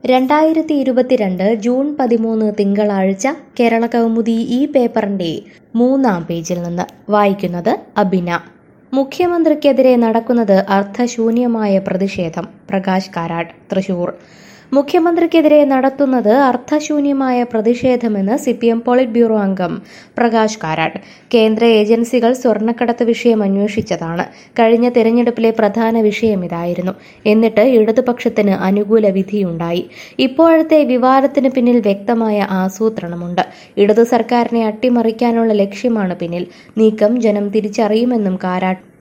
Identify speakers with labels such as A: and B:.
A: രണ്ടായിരത്തി ഇരുപത്തിരണ്ട് ജൂൺ പതിമൂന്ന് തിങ്കളാഴ്ച കേരള കൗമുദി ഈ പേപ്പറിന്റെ മൂന്നാം പേജിൽ നിന്ന് വായിക്കുന്നത് അബിന മുഖ്യമന്ത്രിക്കെതിരെ നടക്കുന്നത് അർത്ഥശൂന്യമായ പ്രതിഷേധം പ്രകാശ് കാരാട്ട് തൃശൂർ മുഖ്യമന്ത്രിക്കെതിരെ നടത്തുന്നത് അർത്ഥശൂന്യമായ പ്രതിഷേധമെന്ന് C P M politburo അംഗം പ്രകാശ് കാരാട്ട് കേന്ദ്ര ഏജൻസികൾ സ്വർണ്ണക്കടത്ത് വിഷയം അന്വേഷിച്ചതാണ് കഴിഞ്ഞ തെരഞ്ഞെടുപ്പിലെ പ്രധാന വിഷയം ഇതായിരുന്നു എന്നിട്ട് ഇടതുപക്ഷത്തിന് അനുകൂല വിധിയുണ്ടായി ഇപ്പോഴത്തെ വിവാദത്തിന് പിന്നിൽ വ്യക്തമായ ആസൂത്രണമുണ്ട് ഇടതു സർക്കാരിനെ അട്ടിമറിക്കാനുള്ള ലക്ഷ്യമാണ് പിന്നിൽ നീക്കം ജനം തിരിച്ചറിയുമെന്നും കാരാട്ട്